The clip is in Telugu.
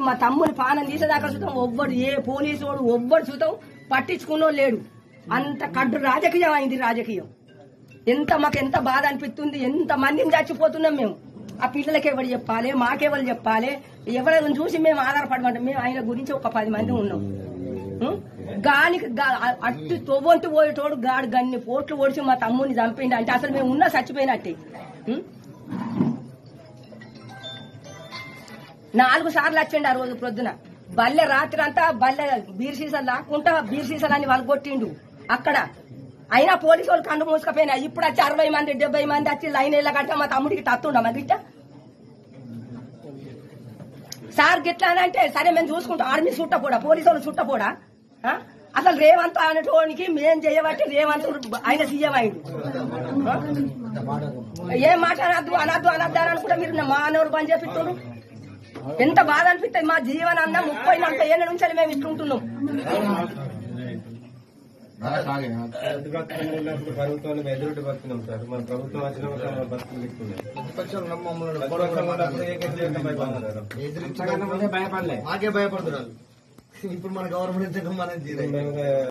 మా తమ్ముని పానం తీసేదాకా చూద్దాం ఒవ్వడు ఏ పోలీసు వాడు ఒవ్వడు చూద్దాం పట్టించుకున్నో లేడు అంత కడ్డు రాజకీయం అయింది రాజకీయం ఎంత మాకు ఎంత బాధ అనిపిస్తుంది ఎంత మందిని చచ్చిపోతున్నాం మేము ఆ పిల్లలకి ఎవరు చెప్పాలి మాకెవరు చెప్పాలి ఎవరైనా చూసి మేము ఆధారపడమంటాం మేము ఆయన గురించి ఒక పది మంది ఉన్నాం ఉం? గానికి గా- అట్టు తొవ్వంటి పోయేటోడు గాడు గన్ని పోట్లు ఓడిచి మా తమ్ముని చంపిండి అంటే అసలు మేము ఉన్నా చచ్చిపోయినట్టే ఉం? నాలుగు సార్లు వచ్చిండు ఆ రోజు ప్రొద్దున బల్లె రాత్రి అంతా బల్లె బీర్ సీసాలు లాక్కుంటా బీర్ సీసాలని వాళ్ళు కొట్టిండు అక్కడ అయినా పోలీసు వాళ్ళు కండు మూసుకపోయినా ఇప్పుడు వచ్చి అరవై మంది డెబ్బై మంది వచ్చి లైన్ వెళ్ళ కట్ట మా తమ్ముడికి తత్తుండ మా గిట్ట సార్ గిట్లా అని అంటే సరే మేము చూసుకుంటాం ఆర్మీ చుట్టపోడా పోలీసు వాళ్ళు చుట్టపోడా ఆ? అసలు రేవంత్ అనేటోనికి మేం చేయబట్టి రేవంత్ ఆయన సీఎం అయిండు ఆ? ఏం మాట అనద్దు అనద్దు అనద్దు అని అనుకుంటే మీరు మా అనవరు పని చేపిస్తున్నారు ఎంత బాధ అనిపిస్తుంది మా జీవనాన్న ముప్పై నలభై ఏళ్ళ నుంచి మేము ఇట్లుంటున్నాం ఎదురు బతుకులు ఉన్నప్పుడు ప్రభుత్వాన్ని ఎదురుటి బతున్నాం సార్ మన ప్రభుత్వం వచ్చినప్పుడు మన బతుకులు ఎక్కున్నాయి ప్రతిపక్షం ఉన్నప్పుడు ఏకైక చేయడం భయపడుతున్నారు. మాకే భయపడుతున్నారు ఇప్పుడు మన గవర్నమెంట్ మనం మేము